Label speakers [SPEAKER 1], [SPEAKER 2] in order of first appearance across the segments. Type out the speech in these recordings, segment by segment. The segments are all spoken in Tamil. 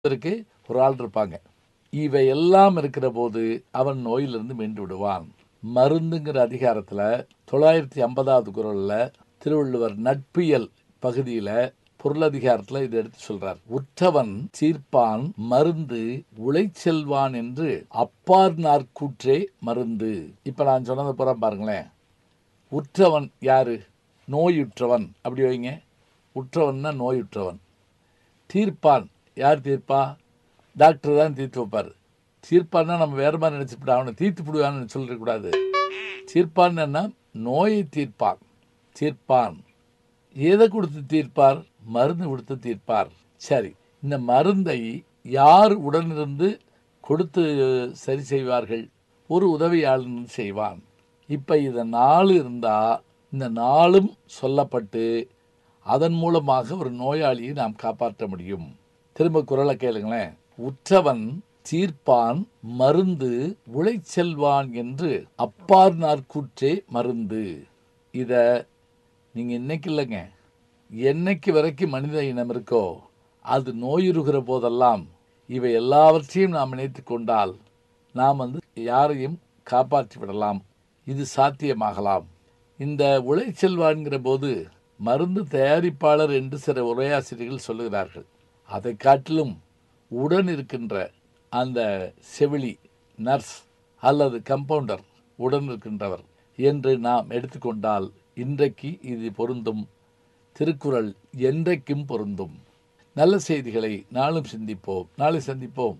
[SPEAKER 1] இதற்கு ஒரு ஆள் இருப்பாங்க இவை எல்லாம் இருக்கிற போது அவன் நோயிலிருந்து மீண்டு விடுவான் மருந்துங்கிற அதிகாரத்தில் தொள்ளாயிரத்தி ஐம்பதாவது குரலில் திருவள்ளுவர் நட்பியல் பகுதியில் பொருளதிகாரத்தில் இதை எடுத்து சொல்றார் உற்றவன் சீர்ப்பான் மருந்து உழைச்செல்வான் என்று அப்பார் நாற்கூற்றே மருந்து இப்ப நான் சொன்னது பூரா பாருங்களேன் உற்றவன் யாரு நோயுற்றவன் அப்படி வைங்க உற்றவன்னா நோயுற்றவன் தீர்ப்பான் யார் தீர்ப்பா டாக்டர் தான் தீர்த்து வைப்பார் தீர்ப்பான்னா நம்ம வேற மாதிரி நினச்சிவிட அவனை தீர்த்து விடுவான்னு சொல்லிடக்கூடாது தீர்ப்பான்னா நோயை தீர்ப்பான் தீர்ப்பான் எதை கொடுத்து தீர்ப்பார் மருந்து கொடுத்து தீர்ப்பார் சரி இந்த மருந்தை யார் உடனிருந்து கொடுத்து சரி செய்வார்கள் ஒரு உதவியாளன் செய்வான் இப்போ இதை நாலு இருந்தால் இந்த நாளும் சொல்லப்பட்டு அதன் மூலமாக ஒரு நோயாளியை நாம் காப்பாற்ற முடியும் திரும்ப குரலை கேளுங்களேன் உற்றவன் தீர்ப்பான் மருந்து உழைச்செல்வான் என்று அப்பார் நாற்கூற்றே மருந்து இத நீங்க இன்னைக்கு இல்லைங்க என்னைக்கு வரைக்கும் மனித இனம் இருக்கோ அது நோயுறுகிற போதெல்லாம் இவை எல்லாவற்றையும் நாம் நினைத்து கொண்டால் நாம் வந்து யாரையும் காப்பாற்றி விடலாம் இது சாத்தியமாகலாம் இந்த உழைச்செல்வான்கிற போது மருந்து தயாரிப்பாளர் என்று சில உரையாசிரியர்கள் சொல்லுகிறார்கள் அதை காட்டிலும் உடன் இருக்கின்ற அந்த செவிலி நர்ஸ் அல்லது கம்பவுண்டர் உடன் இருக்கின்றவர் என்று நாம் எடுத்துக்கொண்டால் இன்றைக்கு இது பொருந்தும் திருக்குறள் என்றைக்கும் பொருந்தும் நல்ல செய்திகளை நாளும் சிந்திப்போம் நாளை சந்திப்போம்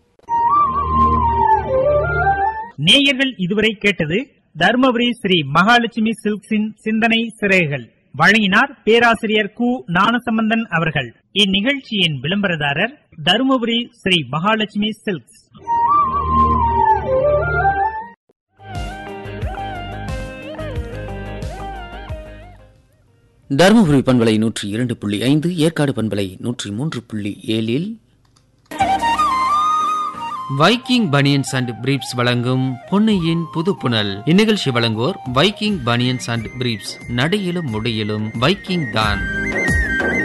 [SPEAKER 2] நேயர்கள் இதுவரை கேட்டது தருமபுரி ஸ்ரீ மகாலட்சுமி சில்க்ஸின் சிந்தனை சிறைகள் வழங்கினார் பேராசிரியர் கு ஞானசம்பந்தன் அவர்கள் இந்நிகழ்ச்சியின் விளம்பரதாரர் தருமபுரி ஸ்ரீ மகாலட்சுமி சில்க்ஸ்
[SPEAKER 3] தருமபுரி பண்பலை நூற்றி இரண்டு புள்ளி ஐந்து ஏற்காடு பண்பலை நூற்றி மூன்று புள்ளி ஏழில் வைக்கிங் பனியன்ஸ் அண்ட் பிரீப்ஸ் வழங்கும் பொன்னையின் புது புனல் இந்நிகழ்ச்சி வழங்குவோர் வைக்கிங் பனியன்ஸ் அண்ட் பிரீப்ஸ் நடையிலும் முடியிலும் வைக்கிங் தான்